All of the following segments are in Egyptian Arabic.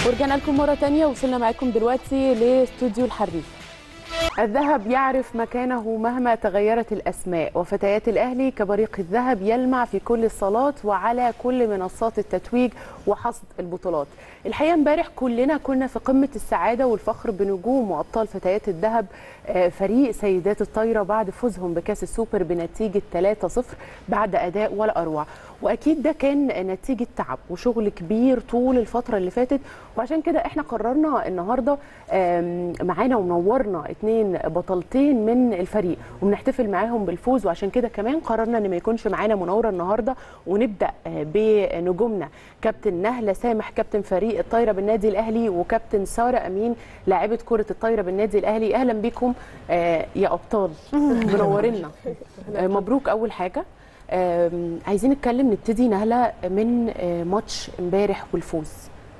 ورجعنا لكم مرة تانية وصلنا معاكم دلوقتي لاستوديو الحريف الذهب يعرف مكانه مهما تغيرت الأسماء وفتيات الأهلي كبريق الذهب يلمع في كل الصالات وعلى كل منصات التتويج وحصد البطولات الحقيقة امبارح كلنا كنا في قمة السعادة والفخر بنجوم وأبطال فتيات الذهب آه، فريق سيدات الطايرة بعد فوزهم بكأس السوبر بنتيجة 3-0 بعد أداء ولا أروع واكيد ده كان نتيجه تعب وشغل كبير طول الفتره اللي فاتت وعشان كده احنا قررنا النهارده آم، معانا ومنورنا اتنين بطلتين من الفريق وبنحتفل معاهم بالفوز وعشان كده كمان قررنا ان ما يكونش معانا منوره النهارده ونبدا آه، بنجومنا كابتن نهله سامح كابتن فريق الطايره بالنادي الاهلي وكابتن ساره امين لاعبه كره الطايره بالنادي الاهلي اهلا بيكم آه، يا ابطال منورينا آه، مبروك اول حاجه آم، عايزين نتكلم نبتدي نهله من آه، ماتش امبارح والفوز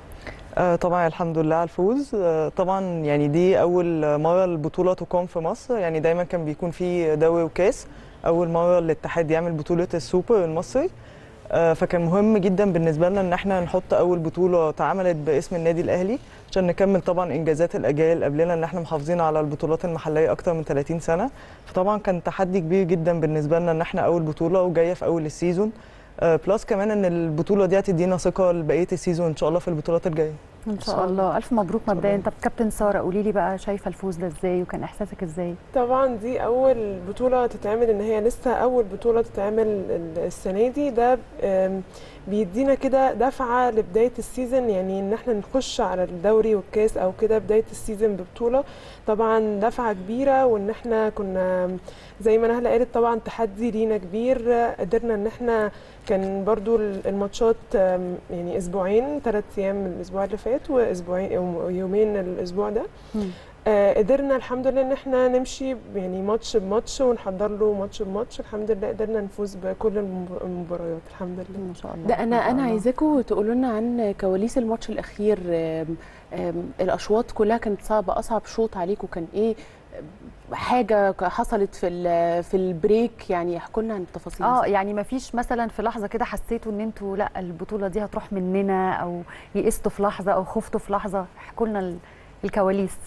آه، طبعا الحمد لله على الفوز آه، طبعا يعني دي اول مره البطوله تقام في مصر يعني دايما كان بيكون في دوري وكاس اول مره الاتحاد يعمل بطوله السوبر المصري آه، فكان مهم جدا بالنسبه لنا ان احنا نحط اول بطوله اتعملت باسم النادي الاهلي عشان نكمل طبعا انجازات الاجيال اللي قبلنا ان احنا محافظين على البطولات المحليه اكتر من 30 سنه فطبعا كان تحدي كبير جدا بالنسبه لنا ان احنا اول بطوله وجايه في اول السيزون آه، بلس كمان ان البطوله دي هتدينا ثقه لبقيه السيزون ان شاء الله في البطولات الجايه ان شاء الله الف مبروك مبدئيا طب كابتن ساره قولي لي بقى شايفه الفوز ده ازاي وكان احساسك ازاي طبعا دي اول بطوله تتعمل ان هي لسه اول بطوله تتعمل ال- السنه دي ده آم، بيدينا كده دفعه لبدايه السيزون يعني ان احنا نخش على الدوري والكاس او كده بدايه السيزون ببطوله طبعا دفعه كبيره وان احنا كنا زي ما نهله قالت طبعا تحدي لينا كبير قدرنا ان احنا كان برضو ال- الماتشات آم، يعني اسبوعين ثلاث ايام من الاسبوع اللي فات واسبوعين يومين الاسبوع ده مم. آه، قدرنا الحمد لله ان احنا نمشي يعني ماتش بماتش ونحضر له ماتش بماتش الحمد لله قدرنا نفوز بكل المب- المباريات الحمد لله ما شاء الله ده ما انا شاء انا الله. عايزاكم تقولوا لنا عن كواليس الماتش الاخير آم، آم، الاشواط كلها كانت صعبه اصعب شوط عليكم كان ايه آم، حاجه ك- حصلت في ال- في البريك يعني احكوا لنا عن التفاصيل اه دي. يعني ما فيش مثلا في لحظه كده حسيتوا ان انتوا لا البطوله دي هتروح مننا او يئستوا في لحظه او خفتوا في لحظه احكوا لنا ال- الكواليس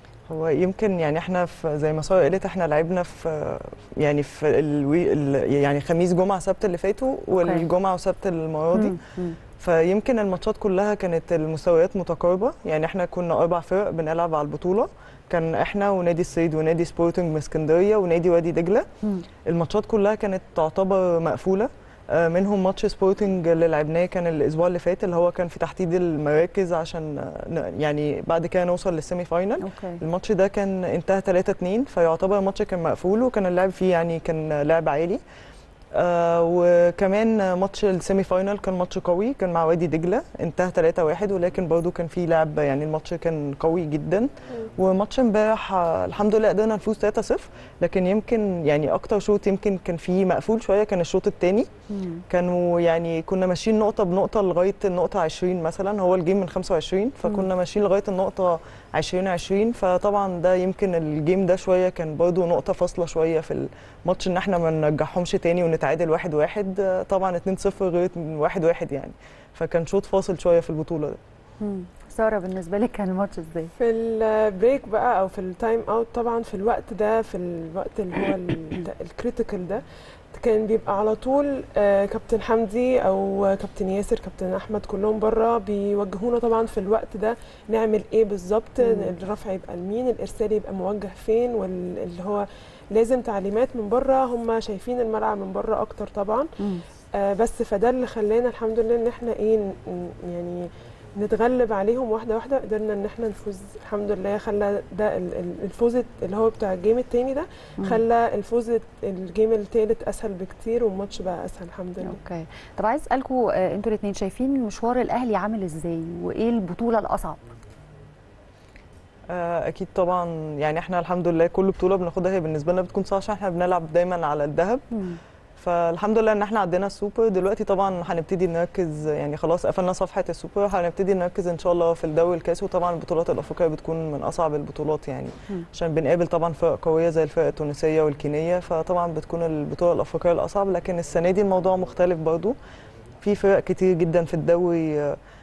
هو يمكن يعني احنا في زي ما ساره قالت احنا لعبنا في يعني في الوي ال- يعني خميس جمعه سبت اللي فاتوا والجمعه وسبت المره دي مم. مم. فيمكن الماتشات كلها كانت المستويات متقاربه يعني احنا كنا اربع فرق بنلعب على البطوله كان احنا ونادي الصيد ونادي سبورتنج من اسكندريه ونادي وادي دجله مم. الماتشات كلها كانت تعتبر مقفوله آه، منهم ماتش سبورتنج اللي لعبناه كان الاسبوع اللي فات اللي هو كان في تحديد المراكز عشان آه، ن- يعني بعد كده نوصل للسيمي فاينل اوكي الماتش ده كان انتهى 3 2 فيعتبر الماتش كان مقفول وكان اللعب فيه يعني كان لعب عالي آه وكمان ماتش السيمي فاينل كان ماتش قوي كان مع وادي دجله انتهى 3 1 ولكن برضو كان فيه لعب يعني الماتش كان قوي جدا وماتش امبارح آه، الحمد لله قدرنا نفوز 3 0 لكن يمكن يعني اكتر شوط يمكن كان فيه مقفول شويه كان الشوط الثاني مم. كانوا يعني كنا ماشيين نقطة بنقطة لغاية النقطة 20 مثلا هو الجيم من 25 فكنا ماشيين لغاية النقطة 20 20 فطبعا ده يمكن الجيم ده شوية كان برضو نقطة فاصلة شوية في الماتش ان احنا ما نرجعهمش تاني ونتعادل 1 1 طبعا 2 0 غير 1 1 يعني فكان شوط فاصل شوية في البطولة ده مم. ساره بالنسبه لك كان الماتش ازاي في البريك بقى او في التايم اوت طبعا في الوقت ده في الوقت اللي هو الكريتيكال ده كان بيبقى على طول آه، كابتن حمدي او كابتن ياسر كابتن احمد كلهم بره بيوجهونا طبعا في الوقت ده نعمل ايه بالظبط مم. الرفع يبقى لمين الارسال يبقى موجه فين واللي هو لازم تعليمات من بره هم شايفين الملعب من بره اكتر طبعا مم. آه، بس فده اللي خلانا الحمد لله ان احنا ايه ن- ن- يعني نتغلب عليهم واحده واحده قدرنا ان احنا نفوز الحمد لله خلى ده ال- ال- الفوز اللي هو بتاع الجيم التاني ده مم. خلى الفوز الجيم التالت اسهل بكتير والماتش بقى اسهل الحمد لله اوكي طب عايز اسالكم آه، انتوا الاثنين شايفين مشوار الاهلي عامل ازاي وايه البطوله الاصعب آه، اكيد طبعا يعني احنا الحمد لله كل بطولة بناخدها هي بالنسبة لنا بتكون صعبة عشان احنا بنلعب دايما على الذهب مم. فالحمد لله ان احنا عدينا السوبر دلوقتي طبعا هنبتدي نركز يعني خلاص قفلنا صفحه السوبر هنبتدي نركز ان شاء الله في الدوري الكاس وطبعا البطولات الافريقيه بتكون من اصعب البطولات يعني مم. عشان بنقابل طبعا فرق قويه زي الفرق التونسيه والكينيه فطبعا بتكون البطوله الافريقيه الاصعب لكن السنه دي الموضوع مختلف برضو في فرق كتير جدا في الدوري آه،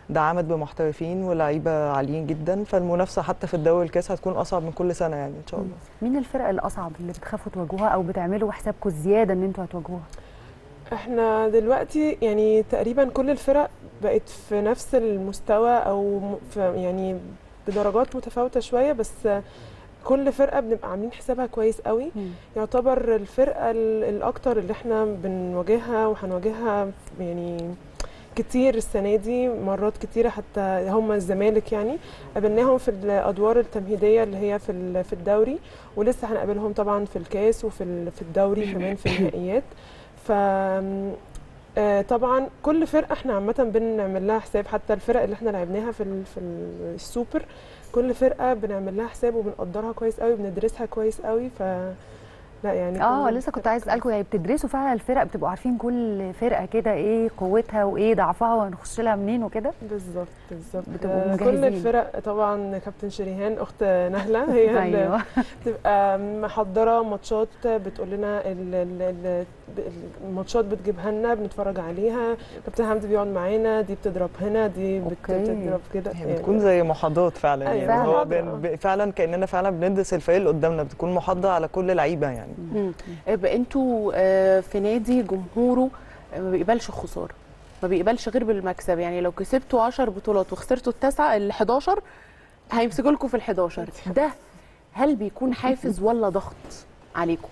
دعمت بمحترفين ولاعيبه عاليين جدا فالمنافسه حتى في الدوري الكاس هتكون اصعب من كل سنه يعني ان شاء الله مين الفرق الاصعب اللي بتخافوا تواجهوها او بتعملوا حسابكم زياده ان انتوا هتواجهوها احنا دلوقتي يعني تقريبا كل الفرق بقت في نفس المستوى او م- في يعني بدرجات متفاوتة شوية بس كل فرقة بنبقى عاملين حسابها كويس قوي يعتبر الفرقة ال- الأكتر اللي احنا بنواجهها وهنواجهها يعني كتير السنة دي مرات كتيرة حتى هم الزمالك يعني قابلناهم في الأدوار التمهيدية اللي هي في ال- في الدوري ولسه هنقابلهم طبعا في الكاس وفي ال- في الدوري كمان في النهائيات ف آه، طبعا كل فرقه احنا عامه بنعمل لها حساب حتى الفرق اللي احنا لعبناها في ال- في ال- السوبر كل فرقه بنعمل لها حساب وبنقدرها كويس قوي وبندرسها كويس قوي ف لا يعني اه كل لسه كنت فرقة عايز اسالكم يعني بتدرسوا فعلا الفرق بتبقوا عارفين كل فرقه كده ايه قوتها وايه ضعفها وهنخش لها منين وكده بالظبط بالظبط بتبقوا آه، كل مجهزين. الفرق طبعا كابتن شريهان اخت نهله هي اللي ايوه بتبقى محضره ماتشات بتقول لنا ال- ال- ال- الماتشات بتجيبها لنا بنتفرج عليها كابتن حمدي بيقعد معانا دي بتضرب هنا دي بت- أوكي. بتضرب كده هي بتكون زي محاضرات فعلا أيوة، يعني هو محاضرة. بن- ب- فعلا كاننا فعلا بندرس الفريق اللي قدامنا بتكون محاضره على كل لعيبه يعني مم. يبقى انتوا آه، في نادي جمهوره آه، ما بيقبلش خساره ما بيقبلش غير بالمكسب يعني لو كسبتوا 10 بطولات وخسرتوا التسعه ال 11 هيمسكوا لكم في ال 11 ده هل بيكون حافز ولا ضغط عليكم؟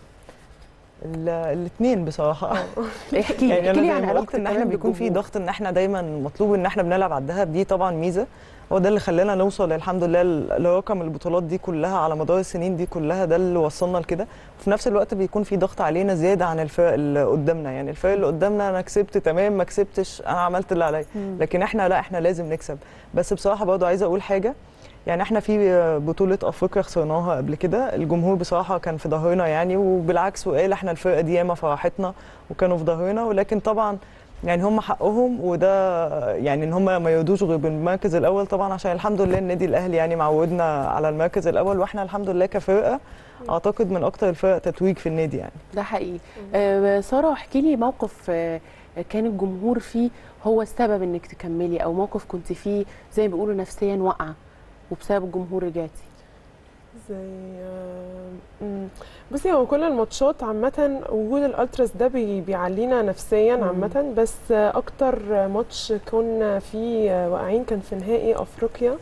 الاثنين بصراحه احكي لي يعني احكي انا لي زي عن ما قلت علاقتك ان احنا كمان بيكون في بالجمهور. ضغط ان احنا دايما مطلوب ان احنا بنلعب على الذهب دي طبعا ميزه هو ده اللي خلانا نوصل الحمد لله ل- لرقم البطولات دي كلها على مدار السنين دي كلها ده اللي وصلنا لكده وفي نفس الوقت بيكون في ضغط علينا زياده عن الفرق اللي قدامنا يعني الفرق اللي قدامنا انا كسبت تمام ما كسبتش انا عملت اللي عليا لكن احنا لا احنا لازم نكسب بس بصراحه برضه عايزه اقول حاجه يعني احنا في بطولة افريقيا خسرناها قبل كده الجمهور بصراحة كان في ظهرنا يعني وبالعكس وقال احنا الفرقة دي ياما فرحتنا وكانوا في ظهرنا ولكن طبعا يعني هم حقهم وده يعني ان هم ما يرضوش غير بالمركز الاول طبعا عشان الحمد لله النادي الاهلي يعني معودنا على المركز الاول واحنا الحمد لله كفرقة اعتقد من اكتر الفرق تتويج في النادي يعني ده حقيقي آه، ساره احكي لي موقف آه، كان الجمهور فيه هو السبب انك تكملي او موقف كنت فيه زي ما بيقولوا نفسيا واقعه وبسبب الجمهور رجعتي زي آه، مم. بصي هو كل الماتشات عامة وجود الالتراس ده بي- بيعلينا نفسيا مم. عامة بس آه، اكتر ماتش كنا فيه آه، واقعين كان في نهائي افريقيا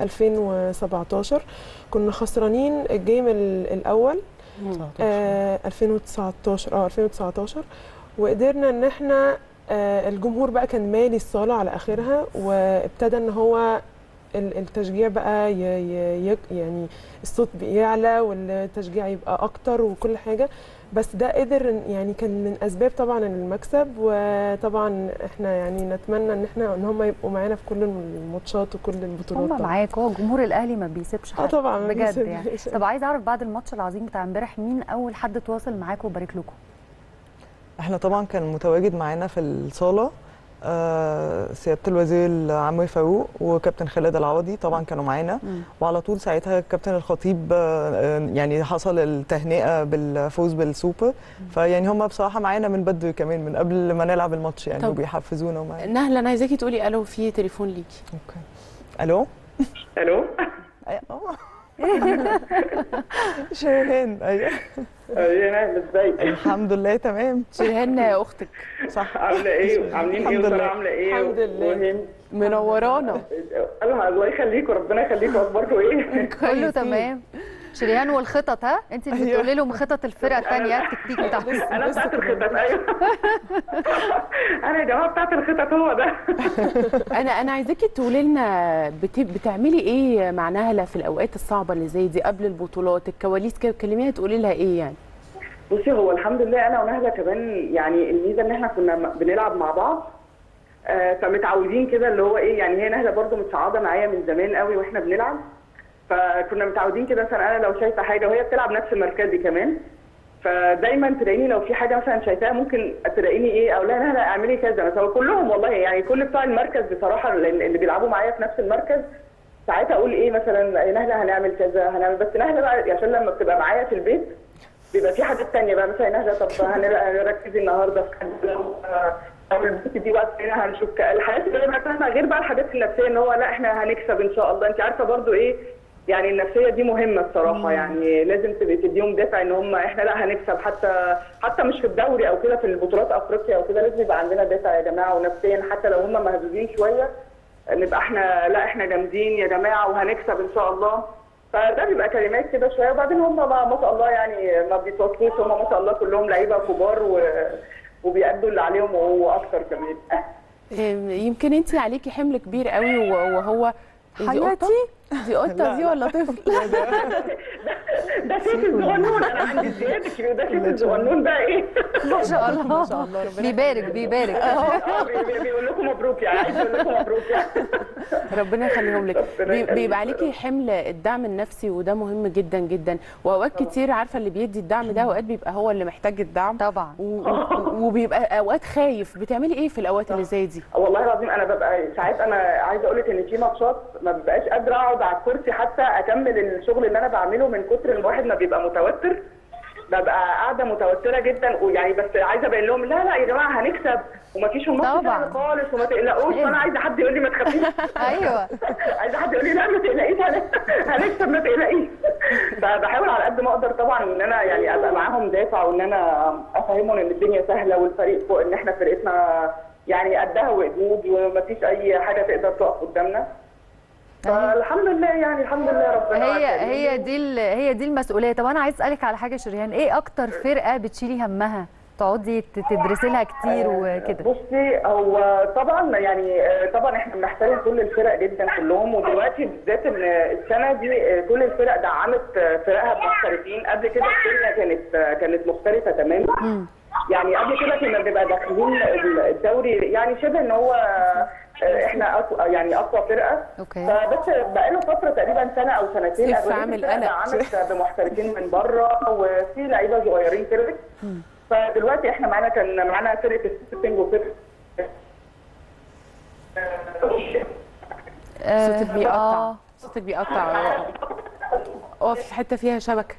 2017 كنا خسرانين الجيم ال- الاول آه 2019 اه 2019 وقدرنا ان احنا آه الجمهور بقى كان مالي الصاله على اخرها وابتدى ان هو ال- التشجيع بقى ي ي ي يعني الصوت بيعلى والتشجيع يبقى اكتر وكل حاجه بس ده قدر إن- يعني كان من اسباب طبعا المكسب وطبعا احنا يعني نتمنى ان احنا ان هم يبقوا معانا في كل الماتشات وكل البطولات هم طبعاً. معاك هو جمهور الاهلي ما بيسيبش اه حد طبعا ما بجد يعني بيسيبنيش. طب عايز اعرف بعد الماتش العظيم بتاع امبارح مين اول حد تواصل معاكم وبارك لكم احنا طبعا كان متواجد معانا في الصاله آه، سياده الوزير عمرو فاروق وكابتن خالد العوضي طبعا كانوا معانا مم. وعلى طول ساعتها الكابتن الخطيب آه، آه، يعني حصل التهنئه بالفوز بالسوبر فيعني هم بصراحه معانا من بدري كمان من قبل ما نلعب الماتش يعني طب. وبيحفزونا ومعانا نهله انا عايزاكي تقولي الو في تليفون ليكي اوكي الو الو أي- اه شيرين ايوه انا ازيك الحمد لله تمام شيرين اختك صح عامله ايه عاملين ايه الحمد وساره لله. عامله ايه الحمد لله. وهند؟ منورانا الله الله يخليكم ربنا يخليكم اخباركم ايه كله كويسين. تمام شريان والخطط ها انت اللي أيوة. بتقولي لهم خطط الفرقه الثانيه التكتيك بتاعهم انا بتاعت الخطط ايوه انا يا جماعه بتاعت الخطط هو ده انا انا عايزاكي تقولي لنا بت... بتعملي ايه مع نهله في الاوقات الصعبه اللي زي دي قبل البطولات الكواليس كده تكلميها تقولي لها ايه يعني بصي هو الحمد لله انا ونهله كمان يعني الميزه ان احنا كنا م- بنلعب مع بعض آه، فمتعودين كده اللي هو ايه يعني هي نهله برضو متصاعده معايا من زمان قوي واحنا بنلعب فكنا متعودين كده مثلا انا لو شايفه حاجه وهي بتلعب نفس مركزي كمان فدايما تلاقيني لو في حاجه مثلا شايفاها ممكن تلاقيني ايه اقول لها نهله اعملي كذا مثلا كلهم والله يعني كل بتوع المركز بصراحه اللي اللي بيلعبوا معايا في نفس المركز ساعتها اقول ايه مثلا يا نهله هنعمل كذا هنعمل بس نهله بقى عشان لما بتبقى معايا في البيت بيبقى في حاجات تانية بقى مثلا يا نهله طب هنر- هنركز النهارده في كذا او البنت دي وقت هنا هنشوف ك- الحاجات اللي انا فاهمها غير بقى الحاجات النفسيه ان هو لا احنا هنكسب ان شاء الله انت عارفه برضو ايه يعني النفسيه دي مهمه الصراحه يعني لازم تبقي تديهم دافع ان هم احنا لا هنكسب حتى حتى مش في الدوري او كده في البطولات افريقيا او كده لازم يبقى عندنا دافع يا جماعه ونفسيا حتى لو هم مهزوزين شويه نبقى احنا لا احنا جامدين يا جماعه وهنكسب ان شاء الله فده بيبقى كلمات كده شويه وبعدين هم ما, ما شاء الله يعني ما بيتوصلوش هم ما شاء الله كلهم لعيبه كبار و... وبيأدوا اللي عليهم واكتر كمان آم، يمكن انت عليكي حمل كبير قوي و- وهو دي قطة؟ حياتي دي قطه دي ولا طفل ده سيف الصغنون انا عندي زياد الكبير ده سيف الصغنون بقى ايه ما شاء الله ما شاء الله ربنا بيبارك بيبارك اه بي- بي- بيقول لكم مبروك يعني عايز اقول لكم مبروك يعني ربنا يخليهم لك ربنا بي- يخليك. بيبقى عليكي حمل الدعم النفسي وده مهم جدا جدا واوقات كتير عارفه اللي بيدي الدعم ده اوقات بيبقى هو اللي محتاج الدعم طبعا و- و- وبيبقى اوقات خايف بتعملي ايه في الاوقات اللي زي دي والله العظيم انا ببقى ساعات انا عايزه اقول لك ان في ماتشات ما ببقاش قادره اقعد على الكرسي حتى اكمل الشغل اللي انا بعمله من كتر ان الواحد ما بيبقى متوتر ببقى قاعده متوتره جدا ويعني بس عايزه ابين لهم لا لا يا جماعه هنكسب ومفيش في النص طبعاً. سهل خالص وما تقلقوش وانا عايزه حد يقول لي ما تخافيش ايوه عايزه حد يقول لي لا ما تقلقيش هن- هنكسب ما تقلقيش فبحاول على قد ما اقدر طبعا ان انا يعني ابقى معاهم دافع وان انا افهمهم ان الدنيا سهله والفريق فوق ان احنا فرقتنا يعني قدها وقدود ومفيش اي حاجه تقدر تقف قدامنا فالحمد لله يعني الحمد لله ربنا هي كريم. هي دي ال- هي دي المسؤوليه طب انا عايز اسالك على حاجه شريان ايه اكتر فرقه بتشيلي همها تقعدي ت- تدرسي لها كتير وكده بصي هو طبعا يعني آه، طبعا احنا بنحترم كل الفرق جدا كلهم ودلوقتي بالذات ان السنه دي آه، كل الفرق دعمت آه، فرقها بمحترفين قبل كده الدنيا كانت آه، كانت مختلفه تماما يعني قبل كده كنا بنبقى داخلين الدوري يعني شبه ان هو آه، احنا أقوى يعني اقوى فرقه اوكي فبس بقاله فتره تقريبا سنه او سنتين سيف أغلبية عامل الفرق قلق. دعمت بمحترفين من بره وفي لعيبه صغيرين كده فدلوقتي احنا معانا كان معانا فرقه السيتنج وفرقه صوتك بيقطع آه. صوتك بيقطع اقف في حته فيها شبكه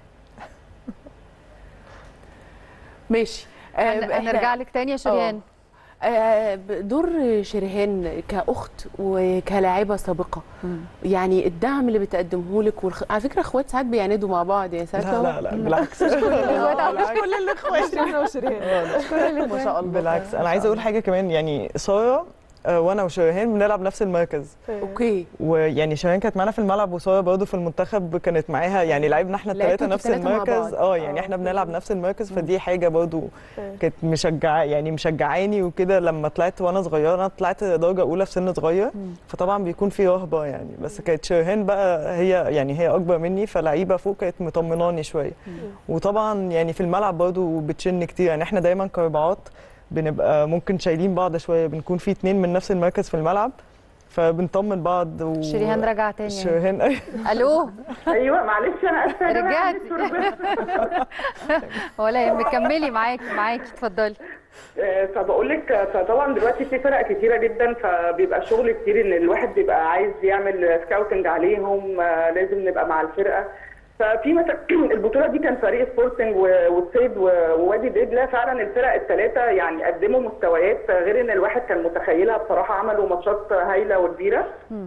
ماشي آه، هن- إحنا- هنرجع لك تاني يا شريان آه، دور شريهان كاخت وكلاعبه سابقه يعني الدعم اللي بتقدمه لك والخ... على فكره اخوات ساعات بيعاندوا مع بعض يا ساعات لا لا لا بالعكس مش كل الاخوات احنا وشيرين ما شاء الله بالعكس انا عايزه اقول حاجه كمان يعني ساره آه، وانا وشريهان بنلعب نفس المركز اوكي ويعني شيرين كانت معانا في الملعب وساره برضه في المنتخب كانت معاها يعني لعبنا احنا الثلاثه لعبتوا نفس التلاتة مع المركز بعض. اه يعني احنا بنلعب نفس المركز فدي حاجه برضه كانت مشجعه يعني مشجعاني وكده لما طلعت وانا صغيره انا طلعت درجه اولى في سن صغير فطبعا بيكون في رهبه يعني بس كانت شيرين بقى هي يعني هي اكبر مني فلعيبه فوق كانت مطمناني شويه وطبعا يعني في الملعب برضه بتشن كتير يعني احنا دايما كاربعات بنبقى ممكن شايلين بعض شويه بنكون في اتنين من نفس المركز في الملعب فبنطمن بعض و... شريهان رجع تاني شيرين أيوة. الو ايوه معلش انا اسفه يا جماعة، رجعتي. معلش، ولا يهمك كملي معاكي معاكي اتفضلي آه، فبقول لك فطبعا دلوقتي في فرق كتيره جدا فبيبقى شغل كتير ان الواحد بيبقى عايز يعمل سكاوتنج عليهم آه، لازم نبقى مع الفرقه ففي مثلا البطوله دي كان فريق سبورتنج و- والصيد و- ووادي دجله فعلا الفرق الثلاثه يعني قدموا مستويات غير ان الواحد كان متخيلها بصراحه عملوا ماتشات هايله وكبيره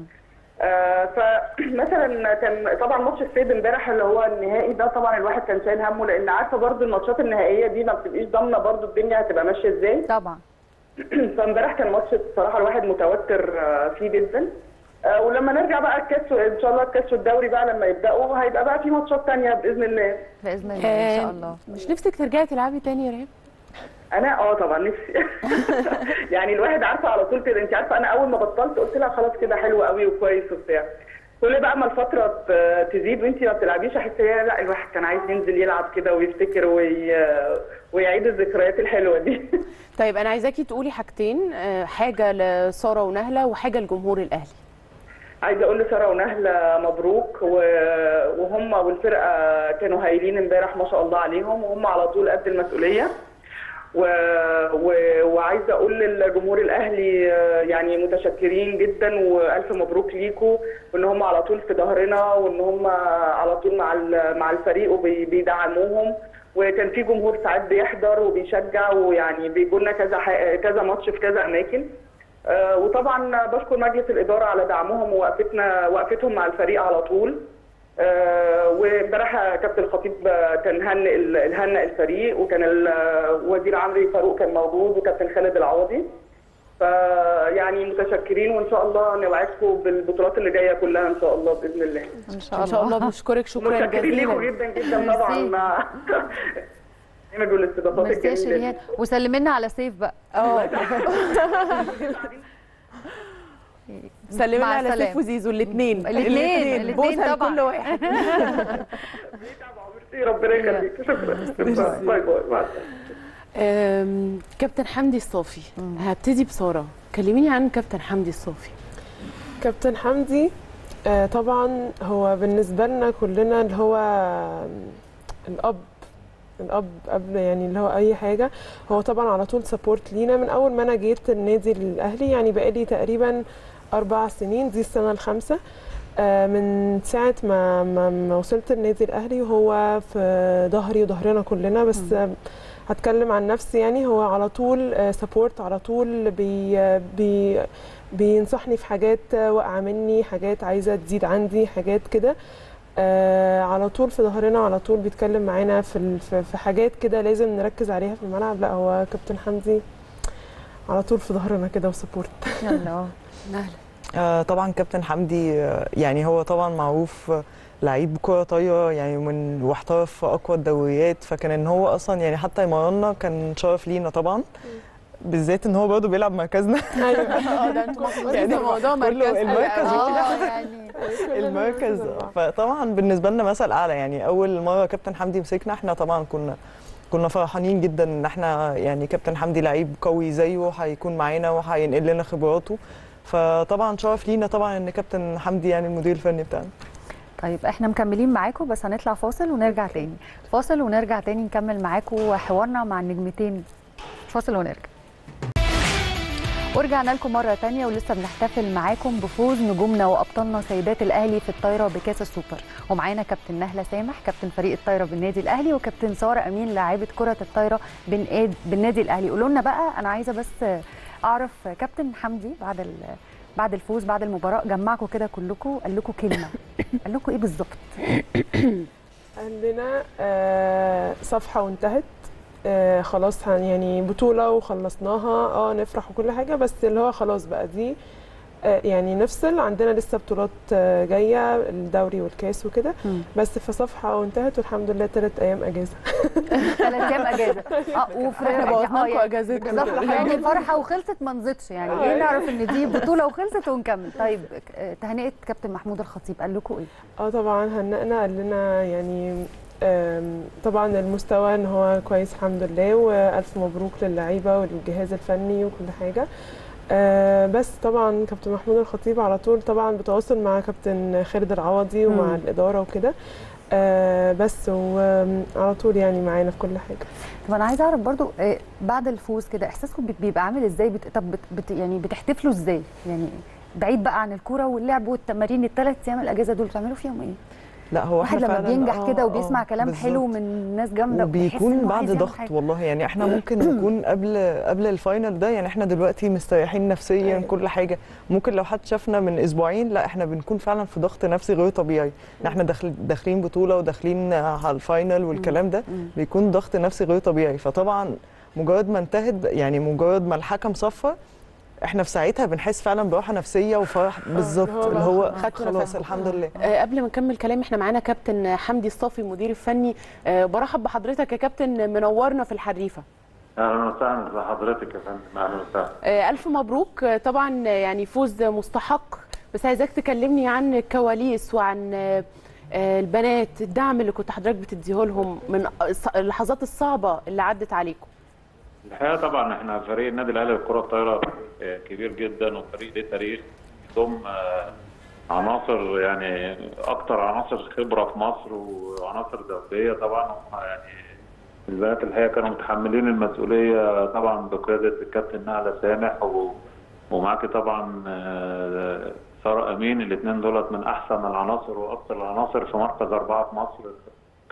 آه، فمثلا كان طبعا ماتش الصيد امبارح اللي هو النهائي ده طبعا الواحد كان شايل همه لان عارفه برضو الماتشات النهائيه دي ما بتبقيش ضامنه برضو الدنيا هتبقى ماشيه ازاي طبعا فامبارح كان ماتش بصراحه الواحد متوتر آه، فيه جدا آه، ولما نرجع بقى الكاس ان شاء الله الكاس والدوري بقى لما يبداوا هيبقى بقى في ماتشات تانية باذن الله باذن الله ان شاء آه، الله مش نفسك ترجعي تلعبي تاني يا ريم انا اه طبعا نفسي يعني الواحد عارفه على طول كده انت عارفه انا اول ما بطلت قلت لها خلاص كده حلو قوي وكويس وبتاع كل بقى ما الفتره ت- تزيد وانت ما بتلعبيش احس هي لا الواحد كان عايز ينزل يلعب كده ويفتكر وي... ويعيد الذكريات الحلوه دي طيب انا عايزاكي تقولي حاجتين آه، حاجه لساره ونهله وحاجه لجمهور الاهلي عايزه اقول لساره ونهله مبروك و... وهم والفرقه كانوا هايلين امبارح ما شاء الله عليهم وهم على طول قد المسؤوليه و... و... وعايزه اقول للجمهور الاهلي آه، يعني متشكرين جدا والف مبروك ليكم وان هم على طول في ظهرنا وان هم على طول مع ال- مع الفريق وبيدعموهم وكان في جمهور ساعات بيحضر وبيشجع ويعني بيجوا لنا كذا ح- كذا ماتش في كذا اماكن آه، وطبعا بشكر مجلس الاداره على دعمهم ووقفتنا وقفتهم مع الفريق على طول آه، وامبارح كابتن الخطيب آه، كان هنئ ال- هنئ الفريق وكان ال- وزير عمرو فاروق كان موجود وكابتن خالد العوضي فيعني متشكرين وان شاء الله نوعدكم بالبطولات اللي جايه كلها ان شاء الله باذن الله ان شاء ان شاء الله الله بنشكرك شكرا متشكرين ليكم جزيلا جدا جدا طبعا ميرسي. مع البرنامج والاستضافات ميرسي يا الجميله دي. شريهان وسلمي لنا على سيف بقى اه سلمي لنا مع على السلامة. سيف وزيزو الاثنين الاتنين، الاتنين بوسه طبعا. لكل واحد ميرسي، ربنا يخليك شكرا باي باي مع السلامه أم، كابتن حمدي الصافي هبتدي بساره كلميني عن كابتن حمدي الصافي كابتن حمدي آه، طبعا هو بالنسبة لنا كلنا اللي هو الأب الأب قبل يعني اللي هو أي حاجة هو طبعا على طول سبورت لينا من أول ما أنا جيت النادي الأهلي يعني بقالي تقريبا أربع سنين دي السنة الخامسة آه، من ساعة ما, ما, ما وصلت النادي الأهلي وهو في ظهري وظهرنا كلنا بس آه، هتكلم عن نفسي يعني هو على طول سبورت على طول بي بي بينصحني في حاجات واقعه مني حاجات عايزه تزيد عندي حاجات كده آه على طول في ظهرنا على طول بيتكلم معانا في ال- في في حاجات كده لازم نركز عليها في الملعب لا هو كابتن حمدي على طول في ظهرنا كده وسبورت يلا نهلا آه، طبعا كابتن حمدي آه، يعني هو طبعا معروف آه، لعيب كرة طايرة يعني من واحترف في أقوى الدوريات فكان إن هو أصلا يعني حتى يمرنا كان شرف لينا طبعا بالذات إن هو برضه بيلعب مركزنا ايوه اه ده انتوا محظوظين يعني في موضوع كله مركز المركز اه يعني المركز فطبعا بالنسبه لنا مثل اعلى يعني اول مره كابتن حمدي مسكنا احنا طبعا كنا كنا فرحانين جدا ان احنا يعني كابتن حمدي لعيب قوي زيه هيكون معانا وهينقل لنا خبراته فطبعا شرف لينا طبعا ان كابتن حمدي يعني المدير الفني بتاعنا طيب احنا مكملين معاكم بس هنطلع فاصل ونرجع تاني فاصل ونرجع تاني نكمل معاكم حوارنا مع النجمتين فاصل ونرجع ورجعنا لكم مرة تانية ولسه بنحتفل معاكم بفوز نجومنا وأبطالنا سيدات الأهلي في الطايرة بكأس السوبر ومعانا كابتن نهلة سامح كابتن فريق الطايرة بالنادي الأهلي وكابتن سارة أمين لاعبة كرة الطايرة بالناد- بالنادي الأهلي قولوا لنا بقى أنا عايزة بس أعرف كابتن حمدي بعد ال- بعد الفوز بعد المباراة جمعكم كده كلكم قال لكم كلمة قال لكم إيه بالظبط؟ قال لنا آه، صفحة وانتهت آه، خلاص هن- يعني بطولة وخلصناها اه نفرح وكل حاجة بس اللي هو خلاص بقى دي آه، يعني نفصل عندنا لسه بطولات آه، جاية الدوري والكاس وكده مم. بس في صفحة وانتهت والحمد لله ثلاث أيام أجازة ثلاث أيام أجازة اه وفي احنا بوظنا آه، لكم يعني- اجازتكم بالظبط يعني فرحه وخلصت ما نزيدش يعني ايه نعرف ان دي بطوله وخلصت ونكمل طيب آه، تهنئه كابتن محمود الخطيب قال لكم ايه؟ اه طبعا هنقنا قال لنا يعني آم، طبعا المستوى ان هو كويس الحمد لله والف مبروك للعيبه والجهاز الفني وكل حاجه آه، بس طبعا كابتن محمود الخطيب على طول طبعا بتواصل مع كابتن خالد العوضي ومع مم. الاداره وكده آه، بس وعلى طول يعني معانا في كل حاجه طب انا عايزه اعرف برضو آه، بعد الفوز كده احساسكم بت- بيبقى عامل ازاي بت... طب بت... بت... يعني بتحتفلوا ازاي؟ يعني بعيد بقى عن الكوره واللعب والتمارين الثلاث ايام الاجازه دول بتعملوا فيهم ايه؟ لا هو واحد احنا لما فعلاً- بينجح آه، كده آه، وبيسمع كلام بالظبط. حلو من ناس جامده بيحس وبيكون إنه بعد عايز يعمل ضغط حاجة. والله يعني احنا ممكن نكون قبل قبل الفاينل ده يعني احنا دلوقتي مستريحين نفسيا أيوة. كل حاجه ممكن لو حد شافنا من اسبوعين لا احنا بنكون فعلا في ضغط نفسي غير طبيعي ان احنا داخل داخلين بطوله وداخلين على الفاينل والكلام ده مم. بيكون ضغط نفسي غير طبيعي فطبعا مجرد ما انتهت يعني مجرد ما الحكم صفى احنا في ساعتها بنحس فعلا براحه نفسيه وفرح بالظبط هو اللي هو خدتوا خلاص نفسكم. الحمد لله آه، قبل ما نكمل كلام احنا معانا كابتن حمدي الصافي المدير الفني آه، برحب بحضرتك يا كابتن منورنا في الحريفه اهلا وسهلا بحضرتك يا فندم اهلا وسهلا آه، الف مبروك آه، طبعا آه، يعني فوز مستحق بس عايزاك تكلمني عن الكواليس وعن آه، آه، البنات الدعم اللي كنت حضرتك بتديه لهم من الص- اللحظات الصعبه اللي عدت عليكم الحقيقه طبعا احنا فريق النادي الاهلي للكره الطايره آه، كبير جدا وفريق ليه تاريخ يضم آه، عناصر يعني اكتر عناصر خبره في مصر وعناصر دوليه طبعا هم يعني البنات الحقيقه كانوا متحملين المسؤوليه طبعا بقياده الكابتن نهله سامح و... ومعاكي طبعا آه، ساره امين الاثنين دولت من احسن العناصر واكثر العناصر في مركز اربعه في مصر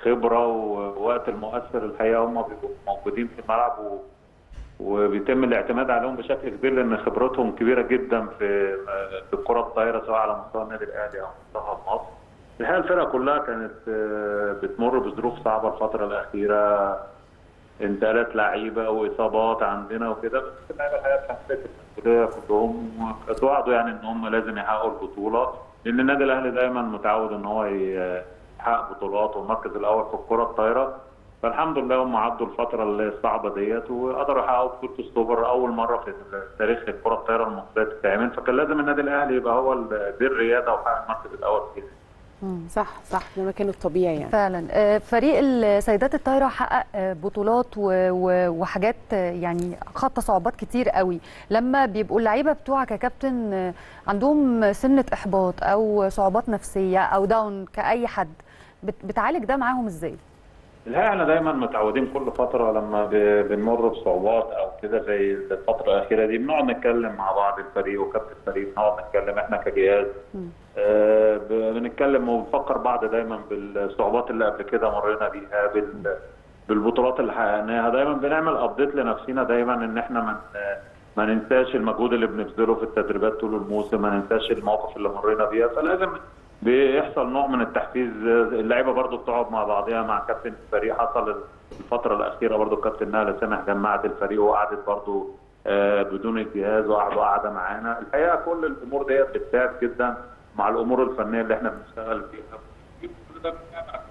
خبره ووقت المؤثر الحقيقه هم بيبقوا موجودين في الملعب و... وبيتم الاعتماد عليهم بشكل كبير لان خبرتهم كبيره جدا في في الكره الطايره سواء على مستوى النادي الاهلي او منتخب مصر. الحقيقه الفرقه كلها كانت آه، بتمر بظروف صعبه الفتره الاخيره انتقالات لعيبه واصابات عندنا وكده بس اللعيبه الحقيقه اتحملت المسؤوليه كلهم وتوعدوا يعني ان هم لازم يحققوا البطوله لان النادي الاهلي دايما متعود ان هو ي- يحقق بطولات والمركز الاول في الكره الطايره فالحمد لله هم عدوا الفتره الصعبه ديت وقدروا يحققوا بطوله السوبر اول مره في تاريخ الكره الطايره المصريه تتعمل فكان لازم النادي الاهلي يبقى هو ال- ذي الرياده وحقق المركز الاول فيها صح صح ده مكانه الطبيعي يعني فعلا آه، فريق السيدات الطايره حقق آه، بطولات و- و- وحاجات آه، يعني خط صعوبات كتير قوي لما بيبقوا اللعيبه بتوعك يا كابتن آه، عندهم سنه احباط او صعوبات نفسيه او داون كاي حد بت- بتعالج ده معاهم ازاي الحقيقه احنا دايما متعودين كل فتره لما ب- بنمر بصعوبات او كده زي الفتره الاخيره دي بنقعد نتكلم مع بعض الفريق وكابتن الفريق بنقعد نتكلم احنا كجهاز آه، ب- بنتكلم وبنفكر بعض دايما بالصعوبات اللي قبل كده مرينا بيها بال- بالبطولات اللي حققناها دايما بنعمل ابديت لنفسنا دايما ان احنا من ما ننساش المجهود اللي بنبذله في التدريبات طول الموسم ما ننساش المواقف اللي مرينا بيها فلازم بيحصل نوع من التحفيز اللعيبه برضو بتقعد مع بعضها مع كابتن الفريق حصل الفتره الاخيره برضو كابتن نهله سامح جمعت الفريق وقعدت برضو آه، بدون الجهاز وقعدوا قاعده معانا الحقيقه كل الامور ديت بتساعد جدا مع الامور الفنيه اللي احنا بنشتغل فيها كل ده بيساعد على